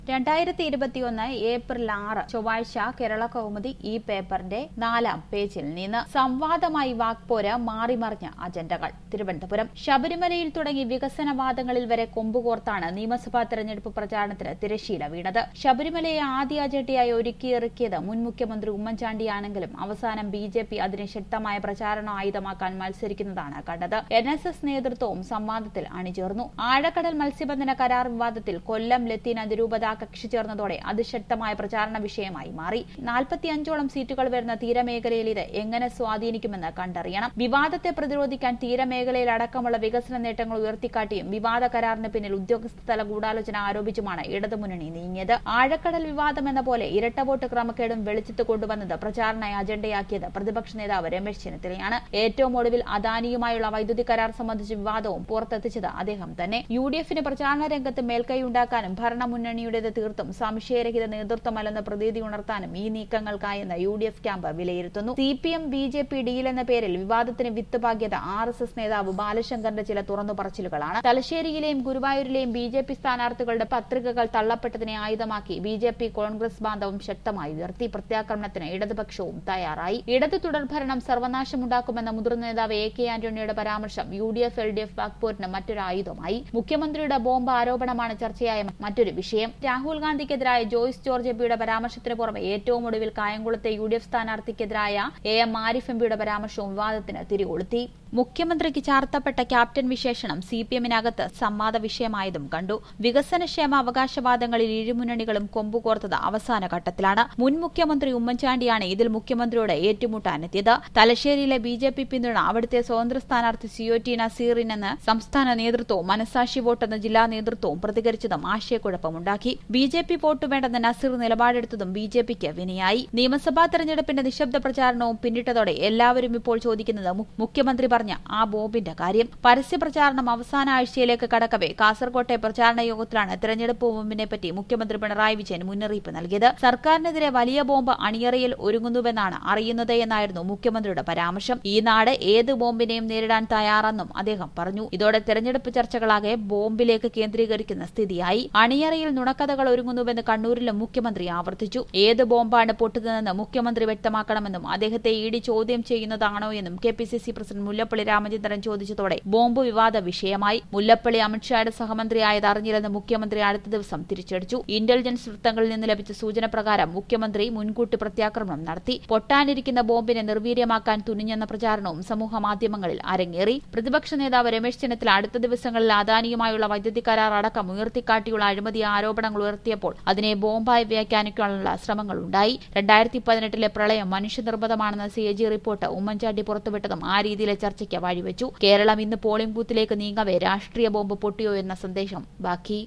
രണ്ടായിരത്തി ഇരുപത്തിയൊന്ന് ഏപ്രിൽ ആറ് ചൊവ്വാഴ്ച കേരള കൗമുദി ഈ പേപ്പറിന്റെ നാലാം പേജിൽ നിന്ന് സംവാദമായി വാക്പോര് മാറിമറിഞ്ഞ അജണ്ടകൾ തിരുവനന്തപുരം ശബരിമലയിൽ തുടങ്ങി വികസനവാദങ്ങളിൽ വരെ കൊമ്പുകോർത്താണ് നിയമസഭാ തെരഞ്ഞെടുപ്പ് പ്രചാരണത്തിന് തിരശീല വീണത് ശബരിമലയെ ആദ്യ അജണ്ടയായി ഒരുക്കിയിറക്കിയത് മുൻ മുഖ്യമന്ത്രി ഉമ്മൻചാണ്ടിയാണെങ്കിലും അവസാനം ബി ജെ പി അതിനെ ശക്തമായ പ്രചാരണ ആയുധമാക്കാൻ മത്സരിക്കുന്നതാണ് കണ്ടത് എൻ എസ് എസ് നേതൃത്വവും സംവാദത്തിൽ അണിചേർന്നു ആഴക്കടൽ മത്സ്യബന്ധന കരാർ വിവാദത്തിൽ കൊല്ലം ലത്തീൻ അതിരൂപത കക്ഷി ചേർന്നതോടെ അതിശക്തമായ പ്രചാരണ വിഷയമായി മാറി നാൽപ്പത്തിയഞ്ചോളം സീറ്റുകൾ വരുന്ന തീരമേഖലയിൽ ഇത് എങ്ങനെ സ്വാധീനിക്കുമെന്ന് കണ്ടറിയണം വിവാദത്തെ പ്രതിരോധിക്കാൻ തീരമേഖലയിൽ അടക്കമുള്ള വികസന നേട്ടങ്ങൾ ഉയർത്തിക്കാട്ടിയും വിവാദ കരാറിന് പിന്നിൽ ഉദ്യോഗസ്ഥതല ഗൂഢാലോചന ആരോപിച്ചുമാണ് ഇടതുമുന്നണി നീങ്ങിയത് ആഴക്കടൽ വിവാദം എന്ന പോലെ ഇരട്ട വോട്ട് ക്രമക്കേടും വെളിച്ചത്ത് കൊണ്ടുവന്നത് പ്രചാരണ അജണ്ടയാക്കിയത് പ്രതിപക്ഷ നേതാവ് രമേശ് ചെന്നിത്തലയാണ് ഏറ്റവും ഒടുവിൽ അദാനിയുമായുള്ള വൈദ്യുതി കരാർ സംബന്ധിച്ച വിവാദവും പുറത്തെത്തിച്ചത് അദ്ദേഹം തന്നെ യു ഡി എഫിന് പ്രചാരണ രംഗത്ത് മേൽക്കൈയുണ്ടാക്കാനും ഭരണമുന്നണിയുടേത് തീർത്തും സംശയരഹിത നേതൃത്വമല്ലെന്ന പ്രതീതി ഉണർത്താനും ഈ നീക്കങ്ങൾക്കായെന്ന് യു ഡി എഫ് ക്യാമ്പ് വിലയിരുത്തുന്നു C P M B J P deal എന്ന പേരിൽ വിവാദത്തിന് വിത്ത് പാകിയത് ആർ എസ് എസ് നേതാവ് ബാലശങ്കറിന്റെ ചില തുറന്നു പറച്ചിലുകളാണ് തലശ്ശേരിയിലെയും ഗുരുവായൂരിലെയും ബി ജെ പി സ്ഥാനാർത്ഥികളുടെ പത്രികകൾ തള്ളപ്പെട്ടതിനെ ആയുധമാക്കി ബി ജെ പി കോൺഗ്രസ് ബാന്ധവം ശക്തമായി ഉയർത്തി പ്രത്യാക്രമണത്തിന് ഇടതുപക്ഷവും തയ്യാറായി ഇടതു തുടർഭരണം സർവനാശമുണ്ടാക്കുമെന്ന മുതിർന്ന നേതാവ് എ കെ ആന്റണിയുടെ പരാമർശം U D F L D F വാക്പോരിന് മറ്റൊരു ആയുധമായി മുഖ്യമന്ത്രിയുടെ ബോംബ് ആരോപണമാണ് ചർച്ചയായ മറ്റൊരു വിഷയം രാഹുൽ ഗാന്ധിക്കെതിരായ ജോയ്സ് ജോർജ് എംപിയുടെ പരാമർശത്തിന് പുറമെ ഏറ്റവും ഒടുവിൽ കായംകുളത്തെ യു ഡി എഫ് സ്ഥാനാർത്ഥിക്കെതിരായ എ എം ആരിഫ് എംപിയുടെ പരാമർശവും വിവാദത്തിന് തിരികൊളുത്തി മുഖ്യമന്ത്രിക്ക് ചാർത്തപ്പെട്ട ക്യാപ്റ്റൻ വിശേഷണം സി പി എമ്മിനകത്ത് സംവാദ വിഷയമായതും കണ്ടു വികസനക്ഷേമ അവകാശവാദങ്ങളിൽ ഇരുമുന്നണികളും കൊമ്പുകോർത്തത് അവസാന ഘട്ടത്തിലാണ് മുൻ മുഖ്യമന്ത്രി ഉമ്മൻചാണ്ടിയാണ് ഇതിൽ മുഖ്യമന്ത്രിയോട് ഏറ്റുമുട്ടാനെത്തിയത് തലശ്ശേരിയിലെ ബി ജെ പി പിന്തുണ അവിടുത്തെ സ്വതന്ത്ര സ്ഥാനാർത്ഥി സിയോറ്റി നസീറിനെന്ന് സംസ്ഥാന നേതൃത്വവും മനസാക്ഷി വോട്ടെന്ന ജില്ലാ നേതൃത്വവും പ്രതികരിച്ചതും ആശയക്കുഴപ്പമുണ്ടാക്കി ബി ജെ പി വോട്ട് വേണ്ടെന്ന നസീർ നിലപാടെടുത്തതും ബി ജെ പിക്ക് വിനയായി നിയമസഭാ തെരഞ്ഞെടുപ്പിന്റെ നിശബ്ദ പ്രചാരണവും പിന്നിട്ടതോടെ എല്ലാവരും ഇപ്പോൾ ചോദിക്കുന്നത് മുഖ്യമന്ത്രി പറഞ്ഞ ആ ബോംബിന്റെ കാര്യം പരസ്യ പ്രചാരണം അവസാന ആഴ്ചയിലേക്ക് കടക്കവെ കാസർകോട്ടെ പ്രചാരണ യോഗത്തിലാണ് തെരഞ്ഞെടുപ്പ് ബോംബിനെ പറ്റി മുഖ്യമന്ത്രി പിണറായി വിജയൻ മുന്നറിയിപ്പ് നൽകിയത് സർക്കാരിനെതിരെ വലിയ ബോംബ് അണിയറയിൽ ഒരുങ്ങുന്നുവെന്നാണ് അറിയുന്നത് എന്നായിരുന്നു മുഖ്യമന്ത്രിയുടെ പരാമർശം ഈ നാട് ഏത് ബോംബിനെയും നേരിടാൻ തയ്യാറെന്നും അദ്ദേഹം പറഞ്ഞു ഇതോടെ തെരഞ്ഞെടുപ്പ് ചർച്ചകളാകെ ബോംബിലേക്ക് കേന്ദ്രീകരിക്കുന്ന സ്ഥിതിയായി അണിയറയിൽ നുണക്കഥകൾ ഒരുങ്ങുന്നുവെന്ന് കണ്ണൂരിലും മുഖ്യമന്ത്രി ആവർത്തിച്ചു ഏത് ബോംബാണ് പൊട്ടുന്നതെന്ന് മുഖ്യമന്ത്രി വ്യക്തമാക്കണമെന്നും അദ്ദേഹത്തെ ഇ ഡി ചോദ്യം ചെയ്യുന്നതാണോ എന്നും K P C C president Mullappally Ramachandran ചോദിച്ചതോടെ ബോംബ് വിവാദ വിഷയമായി മുല്ലപ്പള്ളി അമിത്ഷായുടെ സഹമന്ത്രിയായത് അറിഞ്ഞില്ലെന്ന് മുഖ്യമന്ത്രി അടുത്ത ദിവസം തിരിച്ചടിച്ചു ഇന്റലിജൻസ് വൃത്തങ്ങളിൽ നിന്ന് ലഭിച്ച സൂചന പ്രകാരം മുഖ്യമന്ത്രി മുൻകൂട്ടി പ്രത്യാക്രമണം നടത്തി പൊട്ടാനിരിക്കുന്ന ബോംബിനെ നിർവീര്യമാക്കാൻ തുനിഞ്ഞെന്ന പ്രചാരണവും സമൂഹ മാധ്യമങ്ങളിൽ അരങ്ങേറി പ്രതിപക്ഷ നേതാവ് രമേശ് ചെന്നിത്തല അടുത്ത ദിവസങ്ങളിൽ അദാനിയുമായുള്ള വൈദ്യുതി കരാർ അടക്കം ഉയർത്തിക്കാട്ടിയുള്ള അഴിമതി ആരോപണങ്ങൾ ഉയർത്തിയപ്പോൾ അതിനെ ബോംബായി വ്യാഖ്യാനിക്കാനുള്ള ശ്രമങ്ങളുണ്ടായി രണ്ടായിരത്തി പതിനെട്ടിലെ പ്രളയം മനുഷ്യനിർമ്മിതമാണെന്ന C A G report Oommen Chandy പുറത്തുവിട്ടതും ആ രീതിയിലെ ചർച്ചയ്ക്ക് വഴിവെച്ചു കേരളം ഇന്ന് പോളിംഗ് ബൂത്തിലേക്ക് നീങ്ങവേ രാഷ്ട്രീയ ബോംബ് പൊട്ടിയോ എന്ന സന്ദേശം ബാക്കി